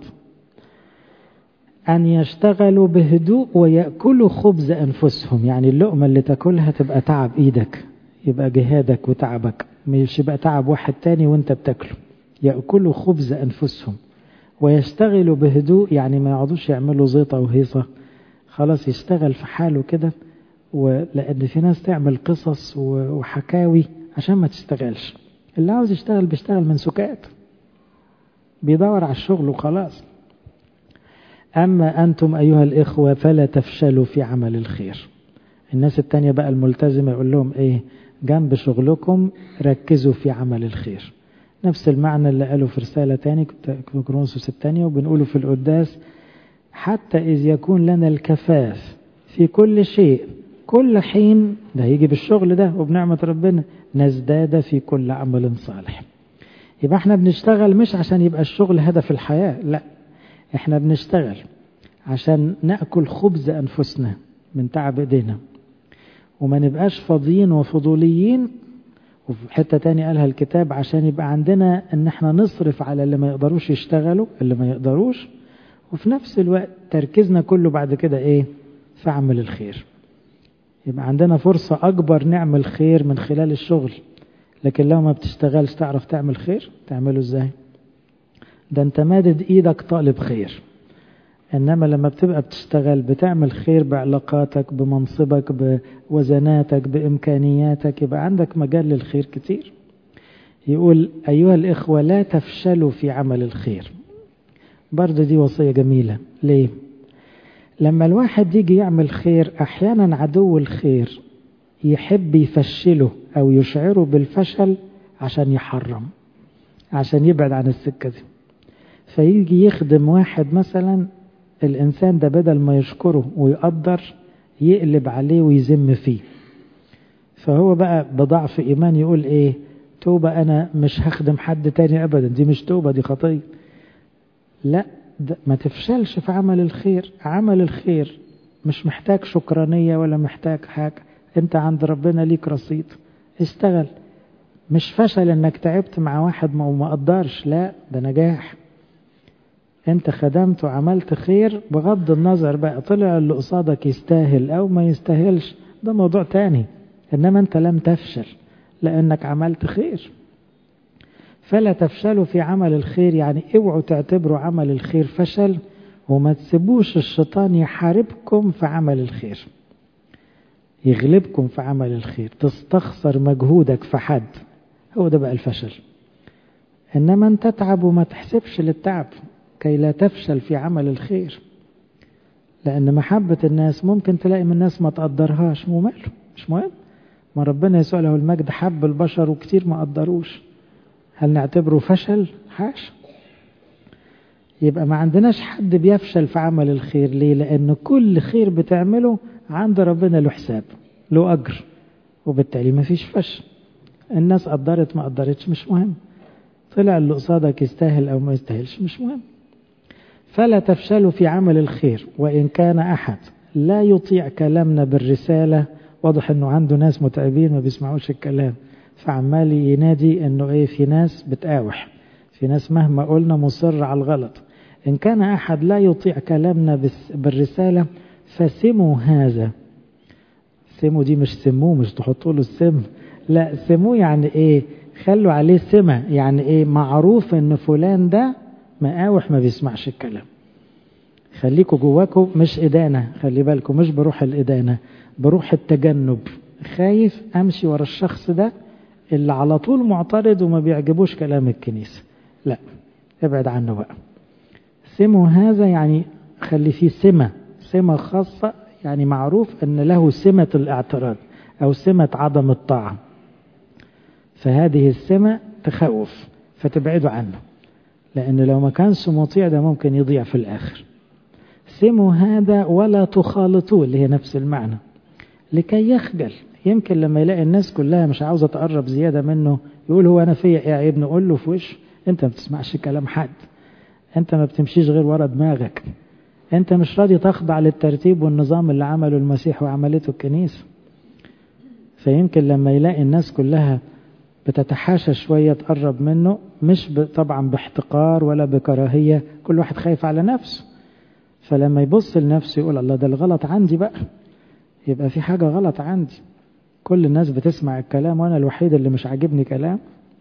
أن يشتغلوا بهدوء ويأكلوا خبز أنفسهم يعني اللقمة اللي تاكلها تبقى تعب إيدك يبقى جهادك وتعبك مش يبقى تعب واحد تاني وانت بتاكله يأكلوا خبز أنفسهم ويشتغلوا بهدوء يعني ما يقعدوش يعملوا زيطة وهيصة خلاص يشتغل في حاله كده ولأن في ناس تعمل قصص وحكاوي عشان ما تشتغلش اللي عاوز يشتغل بيشتغل من سكات بيدور على الشغل وخلاص أما أنتم أيها الإخوة فلا تفشلوا في عمل الخير الناس التانية بقى الملتزمة يقول لهم إيه جنب شغلكم ركزوا في عمل الخير نفس المعنى اللي قاله في رسالة تاني في كرونسوس الثانية وبنقوله في القداس حتى إذ يكون لنا الكفاف في كل شيء كل حين ده هيجي بالشغل ده وبنعمة ربنا نزداد في كل عمل صالح يبقى احنا بنشتغل مش عشان يبقى الشغل هدف الحياة لا احنا بنشتغل عشان نأكل خبز أنفسنا من تعب ايدينا وما نبقاش فاضيين وفضوليين وفي حتة تاني قالها الكتاب عشان يبقى عندنا ان احنا نصرف على اللي ما يقدروش يشتغلوا اللي ما يقدروش وفي نفس الوقت تركيزنا كله بعد كده ايه في عمل الخير يبقى عندنا فرصة أكبر نعمل خير من خلال الشغل لكن لو ما بتشتغلش تعرف تعمل خير تعمله ازاي ده انت مادد ايدك طالب خير إنما لما بتبقى بتشتغل بتعمل خير بعلاقاتك بمنصبك بوزناتك بإمكانياتك يبقى عندك مجال للخير كتير يقول أيها الإخوة لا تفشلوا في عمل الخير برضه دي وصية جميلة ليه؟ لما الواحد يجي يعمل خير أحيانا عدو الخير يحب يفشله أو يشعره بالفشل عشان يحرم عشان يبعد عن السكة دي فيجي يخدم واحد مثلا الإنسان ده بدل ما يشكره ويقدر يقلب عليه ويذم فيه فهو بقى بضعف إيمان يقول إيه توبة أنا مش هخدم حد تاني أبدا دي مش توبة دي خطية لا ما تفشلش في عمل الخير عمل الخير مش محتاج شكرانية ولا محتاج حاجة انت عند ربنا ليك رصيد اشتغل مش فشل انك تعبت مع واحد ما ما قدرش لا ده نجاح انت خدمت وعملت خير بغض النظر بقى طلع اللي قصادك يستاهل او ما يستاهلش ده موضوع تاني انما انت لم تفشل لانك عملت خير فلا تفشلوا في عمل الخير يعني اوعوا تعتبروا عمل الخير فشل وما تسيبوش الشيطان يحاربكم في عمل الخير يغلبكم في عمل الخير تستخسر مجهودك في حد هو ده بقى الفشل انما انت تتعب وما تحسبش للتعب كي لا تفشل في عمل الخير لان محبة الناس ممكن تلاقي من الناس ما تقدرهاش وماله مش مهم ما ربنا يسوع له المجد حب البشر وكتير ما قدروش هل نعتبره فشل حاش يبقى ما عندناش حد بيفشل في عمل الخير ليه لان كل خير بتعمله عند ربنا له حساب له اجر وبالتالي ما فيش فشل الناس قدرت ما قدرتش مش مهم طلع اللي قصادك يستاهل او ما يستاهلش مش مهم فلا تفشلوا في عمل الخير وان كان احد لا يطيع كلامنا بالرساله واضح انه عنده ناس متعبين ما بيسمعوش الكلام فعمال ينادي انه ايه في ناس بتقاوح في ناس مهما قلنا مصر على الغلط ان كان احد لا يطيع كلامنا بالرساله فسموا هذا سموا دي مش سموه مش تحطوا له السم لا سموه يعني ايه خلوا عليه سمة يعني ايه معروف ان فلان ده مقاوح ما بيسمعش الكلام خليكوا جواكوا مش إدانة خلي بالكوا مش بروح الإدانة بروح التجنب خايف أمشي ورا الشخص ده اللي على طول معترض وما بيعجبوش كلام الكنيسة لا ابعد عنه بقى سمه هذا يعني خلي فيه سمة سمة خاصة يعني معروف أن له سمة الاعتراض أو سمة عدم الطاعة فهذه السمة تخوف فتبعدوا عنه لأن لو ما كانش مطيع ده ممكن يضيع في الآخر سموا هذا ولا تخالطوه اللي هي نفس المعنى لكي يخجل يمكن لما يلاقي الناس كلها مش عاوزة تقرب زيادة منه يقول هو أنا فيا إيه عيب نقول له في وش أنت ما بتسمعش كلام حد أنت ما بتمشيش غير ورا دماغك أنت مش راضي تخضع للترتيب والنظام اللي عمله المسيح وعملته الكنيسة فيمكن لما يلاقي الناس كلها بتتحاشى شوية تقرب منه مش طبعا باحتقار ولا بكراهية كل واحد خايف على نفسه فلما يبص لنفسه يقول الله ده الغلط عندي بقى يبقى في حاجة غلط عندي كل الناس بتسمع الكلام وأنا الوحيد اللي مش عاجبني كلام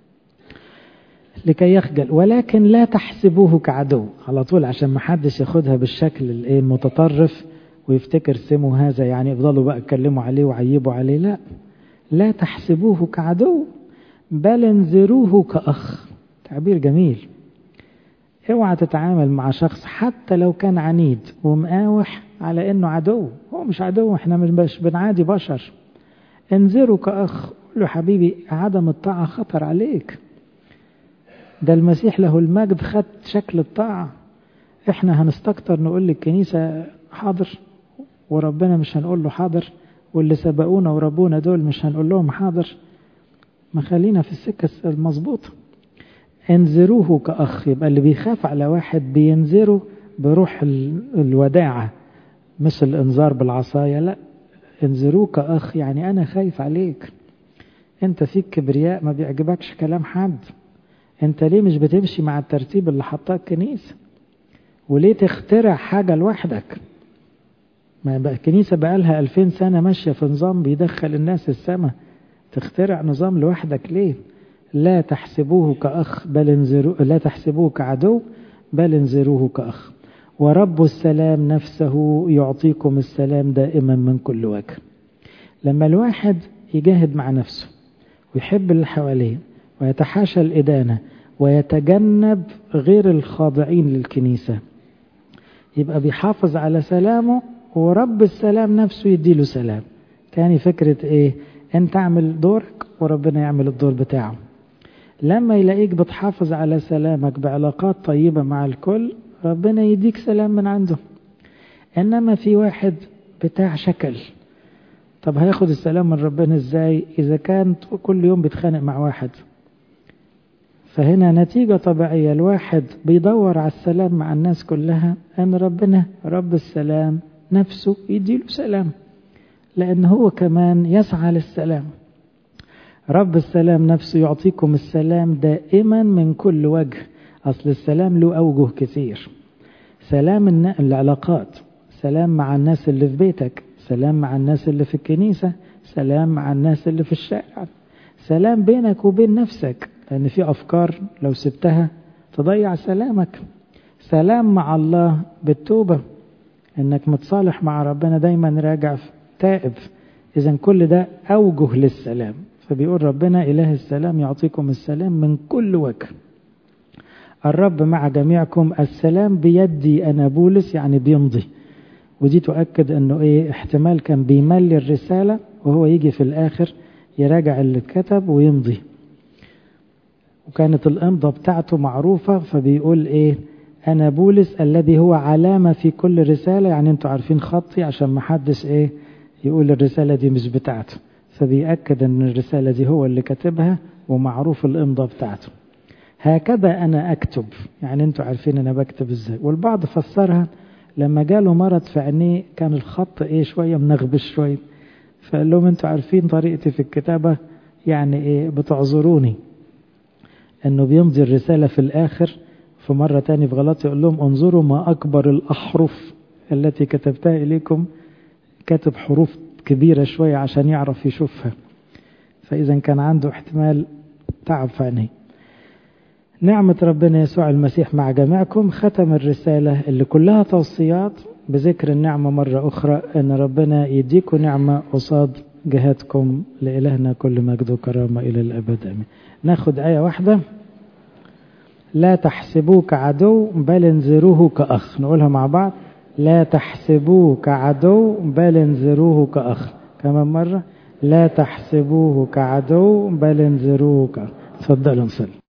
لكي يخجل ولكن لا تحسبوه كعدو على طول عشان ما حدش ياخدها بالشكل المتطرف ويفتكر سمه هذا يعني يفضلوا بقى يتكلموا عليه وعيبوا عليه لا لا تحسبوه كعدو بل انذروه كأخ تعبير جميل اوعى تتعامل مع شخص حتى لو كان عنيد ومقاوح على انه عدو هو مش عدو احنا مش بنعادي بشر انذره كأخ قول له حبيبي عدم الطاعة خطر عليك ده المسيح له المجد خد شكل الطاعة احنا هنستكتر نقول للكنيسة حاضر وربنا مش هنقول له حاضر واللي سبقونا وربونا دول مش هنقول لهم حاضر ما خلينا في السكة المظبوطة انذروه كأخ يبقى اللي بيخاف على واحد بينذره بروح الوداعة مش الانذار بالعصاية لا انذروه كأخ يعني أنا خايف عليك أنت فيك كبرياء ما بيعجبكش كلام حد أنت ليه مش بتمشي مع الترتيب اللي حطاه الكنيسة وليه تخترع حاجة لوحدك ما بقى الكنيسة بقالها ألفين سنة ماشية في نظام بيدخل الناس السماء تخترع نظام لوحدك ليه لا تحسبوه كأخ بل انذروه لا تحسبوه كعدو بل انذروه كأخ ورب السلام نفسه يعطيكم السلام دائما من كل وجه لما الواحد يجاهد مع نفسه ويحب اللي حواليه ويتحاشى الإدانة ويتجنب غير الخاضعين للكنيسة يبقى بيحافظ على سلامه ورب السلام نفسه يديله سلام تاني فكرة ايه انت اعمل دورك وربنا يعمل الدور بتاعه لما يلاقيك بتحافظ على سلامك بعلاقات طيبة مع الكل ربنا يديك سلام من عنده انما في واحد بتاع شكل طب هياخد السلام من ربنا ازاي اذا كان كل يوم بيتخانق مع واحد فهنا نتيجة طبيعية الواحد بيدور على السلام مع الناس كلها أن ربنا رب السلام نفسه يديله سلام لأن هو كمان يسعى للسلام رب السلام نفسه يعطيكم السلام دائما من كل وجه أصل السلام له أوجه كثير سلام العلاقات سلام مع الناس اللي في بيتك سلام مع الناس اللي في الكنيسة سلام مع الناس اللي في الشارع سلام بينك وبين نفسك لأن في أفكار لو سبتها تضيع سلامك سلام مع الله بالتوبة إنك متصالح مع ربنا دايما راجع تائب إذا كل ده أوجه للسلام فبيقول ربنا إله السلام يعطيكم السلام من كل وجه الرب مع جميعكم السلام بيدي أنا بولس يعني بيمضي ودي تؤكد أنه إيه احتمال كان بيملي الرسالة وهو يجي في الآخر يراجع اللي اتكتب ويمضي وكانت الإمضة بتاعته معروفة فبيقول إيه أنا بولس الذي هو علامة في كل رسالة يعني أنتوا عارفين خطي عشان ما حدش إيه يقول الرسالة دي مش بتاعته فبيأكد أن الرسالة دي هو اللي كاتبها ومعروف الإمضة بتاعته هكذا أنا أكتب يعني أنتوا عارفين أنا بكتب إزاي والبعض فسرها لما جاله مرض في عينيه كان الخط إيه شوية منغبش شوية فقال لهم أنتوا عارفين طريقتي في الكتابة يعني إيه بتعذروني أنه بيمضي الرسالة في الآخر في مرة تاني في غلط يقول لهم انظروا ما أكبر الأحرف التي كتبتها إليكم كاتب حروف كبيرة شوية عشان يعرف يشوفها فإذا كان عنده احتمال تعب في عينيه نعمة ربنا يسوع المسيح مع جميعكم ختم الرسالة اللي كلها توصيات بذكر النعمة مرة أخرى أن ربنا يديكم نعمة قصاد جهادكم لإلهنا كل مجد وكرامة إلى الأبد أمين ناخد آية واحدة لا تحسبوه كعدو بل انذروه كأخ نقولها مع بعض لا تحسبوه كعدو بل انذروه كأخ كمان مرة لا تحسبوه كعدو بل انذروه كأخ تفضلوا نصلي